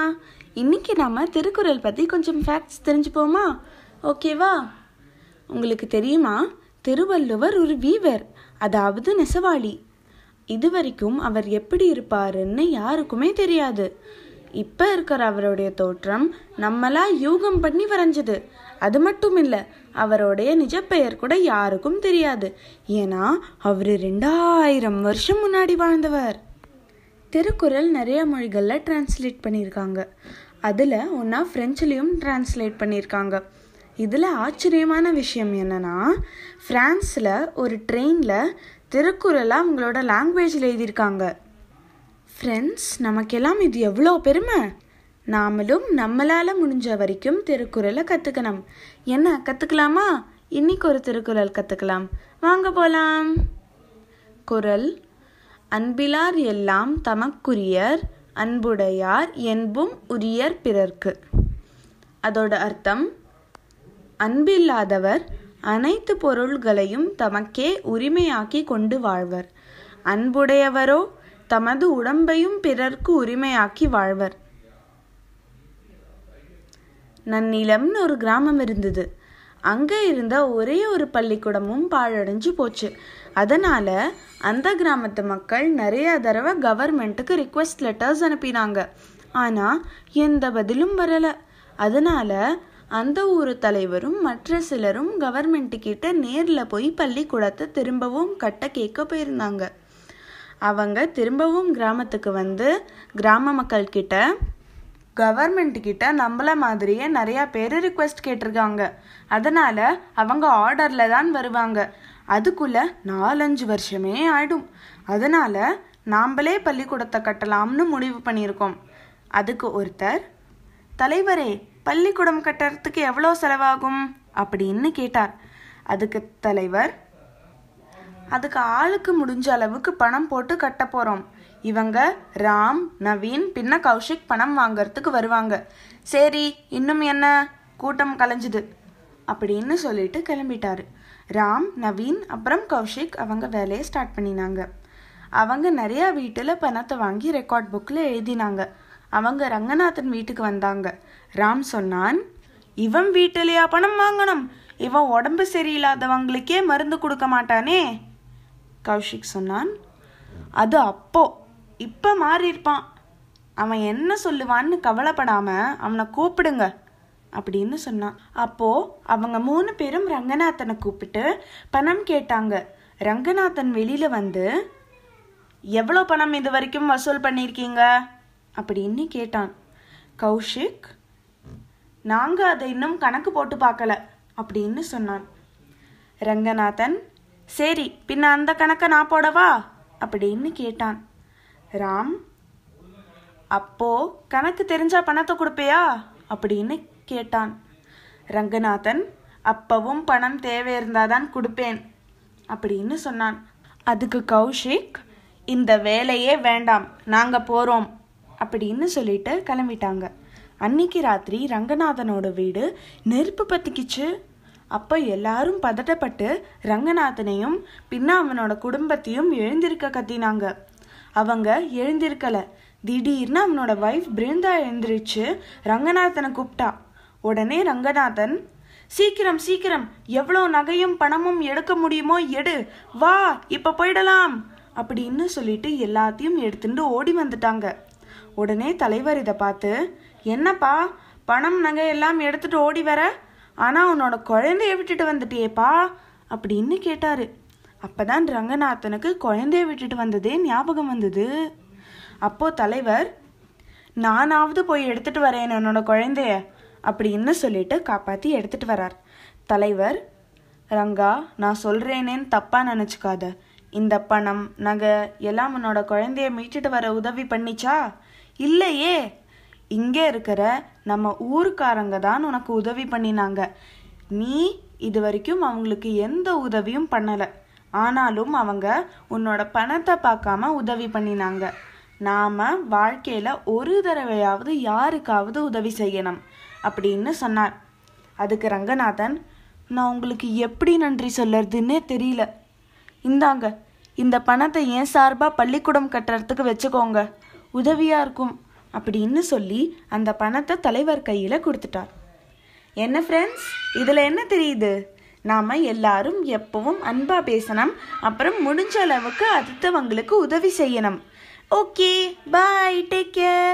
இன்னைக்கு நாம திருக்குறள் பற்றி கொஞ்சம் ஃபேக்ட்ஸ் தெரிஞ்சுப்போமா ஓகேவா உங்களுக்கு தெரியுமா திருவள்ளுவர் ஒரு வீவர் அதாவது நெசவாளி இதுவரைக்கும் அவர் எப்படி இருப்பாருன்னு யாருக்குமே தெரியாது இப்போ இருக்கிற அவருடைய தோற்றம் நம்மளா யூகம் பண்ணி வரைஞ்சது அது மட்டும் இல்லை அவருடைய நிஜப்பெயர் கூட யாருக்கும் தெரியாது ஏன்னா அவர் ரெண்டாயிரம் வருஷம் முன்னாடி வாழ்ந்தவர் திருக்குறள் நிறைய மொழிகளில் டிரான்ஸ்லேட் பண்ணியிருக்காங்க அதில் ஒன்றா ஃப்ரெஞ்சுலேயும் டிரான்ஸ்லேட் பண்ணியிருக்காங்க இதில் ஆச்சரியமான விஷயம் என்னன்னா ஃப்ரான்ஸில் ஒரு ட்ரெயினில் திருக்குறளை அவங்களோட லாங்குவேஜில் எழுதியிருக்காங்க ஃப்ரெண்ட்ஸ் நமக்கெல்லாம் இது எவ்வளோ பெருமை நாமளும் நம்மளால் முடிஞ்ச வரைக்கும் திருக்குறளை கற்றுக்கணும் என்ன கற்றுக்கலாமா இன்னைக்கு ஒரு திருக்குறள் கற்றுக்கலாம் வாங்க போகலாம் குறள் அன்பிலார் எல்லாம் தமக்குரியர் அன்புடையார் என்பும் உரியர் பிறர்க்கு அதோட அர்த்தம் அன்பில்லாதவர் அனைத்து பொருள்களையும் தமக்கே உரிமையாக்கி கொண்டு வாழ்வர் அன்புடையவரோ தமது உடம்பையும் பிறர்க்கு உரிமையாக்கி வாழ்வர் நன்னிலம்னு ஒரு கிராமம் இருந்தது அங்கே இருந்த ஒரே ஒரு பள்ளிக்கூடமும் பாழடைஞ்சு போச்சு அதனால அந்த கிராமத்து மக்கள் நிறைய தடவை கவர்மெண்ட்டுக்கு ரிக்வெஸ்ட் லெட்டர்ஸ் அனுப்பினாங்க ஆனால் எந்த பதிலும் வரலை அதனால அந்த ஊர் தலைவரும் மற்ற சிலரும் கவர்மெண்ட் கிட்ட நேரில் போய் பள்ளிக்கூடத்தை திரும்பவும் கட்ட கேட்க போயிருந்தாங்க அவங்க திரும்பவும் கிராமத்துக்கு வந்து கிராம மக்கள் கிட்ட கவர்மெண்ட் கிட்ட நம்மள மாதிரியே நிறைய பேர் ரிக்வெஸ்ட் கேட்டிருக்காங்க அதனால அவங்க ஆர்டர்ல தான் வருவாங்க அதுக்குள்ள நாலஞ்சு வருஷமே ஆயிடும் அதனால நாம்பளே பள்ளிக்கூடத்தை கட்டலாம்னு முடிவு பண்ணியிருக்கோம் அதுக்கு ஒருத்தர் தலைவரே பள்ளிக்கூடம் கட்டுறதுக்கு எவ்வளோ செலவாகும் அப்படின்னு கேட்டார் அதுக்கு தலைவர் அதுக்கு ஆளுக்கு முடிஞ்ச அளவுக்கு பணம் போட்டு கட்ட போறோம் இவங்க ராம் நவீன் பின்ன கௌஷிக் பணம் வாங்கறதுக்கு வருவாங்க சரி இன்னும் என்ன கூட்டம் கலைஞ்சுது அப்படின்னு சொல்லிட்டு கிளம்பிட்டாரு ராம் நவீன் அப்புறம் கௌஷிக் அவங்க வேலையை ஸ்டார்ட் பண்ணினாங்க அவங்க நிறைய வீட்டில் பணத்தை வாங்கி ரெக்கார்ட் புக்கில் எழுதினாங்க அவங்க ரங்கநாதன் வீட்டுக்கு வந்தாங்க ராம் சொன்னான் இவன் வீட்டிலையா பணம் வாங்கணும் இவன் உடம்பு சரியில்லாதவங்களுக்கே மருந்து கொடுக்க மாட்டானே கௌஷிக் சொன்னான் அது அப்போ இப்போ மாறி இருப்பான் அவன் என்ன சொல்லுவான்னு கவலைப்படாம அவனை கூப்பிடுங்க அப்படின்னு சொன்னான் அப்போ அவங்க மூணு பேரும் ரங்கநாதனை கூப்பிட்டு பணம் கேட்டாங்க ரங்கநாதன் வெளியில வந்து எவ்வளோ பணம் இது வரைக்கும் வசூல் பண்ணியிருக்கீங்க அப்படின்னு கேட்டான் கௌஷிக் நாங்கள் அதை இன்னும் கணக்கு போட்டு பார்க்கல அப்படின்னு சொன்னான் ரங்கநாதன் சரி பின்ன அந்த கணக்கை நான் போடவா அப்படின்னு கேட்டான் ராம் அப்போ கணக்கு தெரிஞ்சா பணத்தை கொடுப்பியா அப்படின்னு கேட்டான் ரங்கநாதன் அப்பவும் பணம் தேவை இருந்தாதான் கொடுப்பேன் அப்படின்னு சொன்னான் அதுக்கு கௌஷிக் இந்த வேலையே வேண்டாம் நாங்க போறோம் அப்படின்னு சொல்லிட்டு கிளம்பிட்டாங்க அன்னைக்கு ராத்திரி ரங்கநாதனோட வீடு நெருப்பு பத்திக்கிச்சு அப்போ எல்லாரும் பதட்டப்பட்டு ரங்கநாதனையும் பின்ன அவனோட குடும்பத்தையும் எழுந்திருக்க கத்தினாங்க அவங்க எழுந்திருக்கல திடீர்னு அவனோட வைஃப் பிருந்தா எழுந்திருச்சு ரங்கநாதனை கூப்பிட்டா உடனே ரங்கநாதன் சீக்கிரம் சீக்கிரம் எவ்வளோ நகையும் பணமும் எடுக்க முடியுமோ எடு வா இப்ப போயிடலாம் அப்படின்னு சொல்லிட்டு எல்லாத்தையும் எடுத்துட்டு ஓடி வந்துட்டாங்க உடனே தலைவர் இதை பார்த்து என்னப்பா பணம் நகை எல்லாம் எடுத்துட்டு ஓடி வர ஆனா உன்னோட குழந்தைய விட்டுட்டு வந்துட்டியேப்பா அப்படின்னு கேட்டாரு அப்பதான் ரங்கநாதனுக்கு குழந்தைய விட்டுட்டு வந்ததே ஞாபகம் வந்தது அப்போ தலைவர் நானாவது போய் எடுத்துட்டு வரேன் என்னோட குழந்தைய அப்படின்னு சொல்லிட்டு காப்பாத்தி எடுத்துட்டு வரார் தலைவர் ரங்கா நான் சொல்றேனேன்னு தப்பா நினைச்சுக்காத இந்த பணம் நகை எல்லாம் உன்னோட குழந்தைய மீட்டுட்டு வர உதவி பண்ணிச்சா இல்லையே இங்கே இருக்கிற நம்ம ஊருக்காரங்க தான் உனக்கு உதவி பண்ணினாங்க நீ இது வரைக்கும் அவங்களுக்கு எந்த உதவியும் பண்ணலை ஆனாலும் அவங்க உன்னோட பணத்தை பார்க்காம உதவி பண்ணினாங்க நாம வாழ்க்கையில ஒரு தடவையாவது யாருக்காவது உதவி செய்யணும் அப்படின்னு சொன்னார் அதுக்கு ரங்கநாதன் நான் உங்களுக்கு எப்படி நன்றி சொல்லறதுன்னே தெரியல இந்தாங்க இந்த பணத்தை ஏன் சார்பாக பள்ளிக்கூடம் கட்டுறதுக்கு வச்சுக்கோங்க உதவியாக இருக்கும் அப்படின்னு சொல்லி அந்த பணத்தை தலைவர் கையில் கொடுத்துட்டார் என்ன ஃப்ரெண்ட்ஸ் இதில் என்ன தெரியுது நாம் எல்லாரும் எப்பவும் அன்பாக பேசணும் அப்புறம் முடிஞ்ச அளவுக்கு அடுத்தவங்களுக்கு உதவி செய்யணும் ஓகே பாய் டேக் கேர்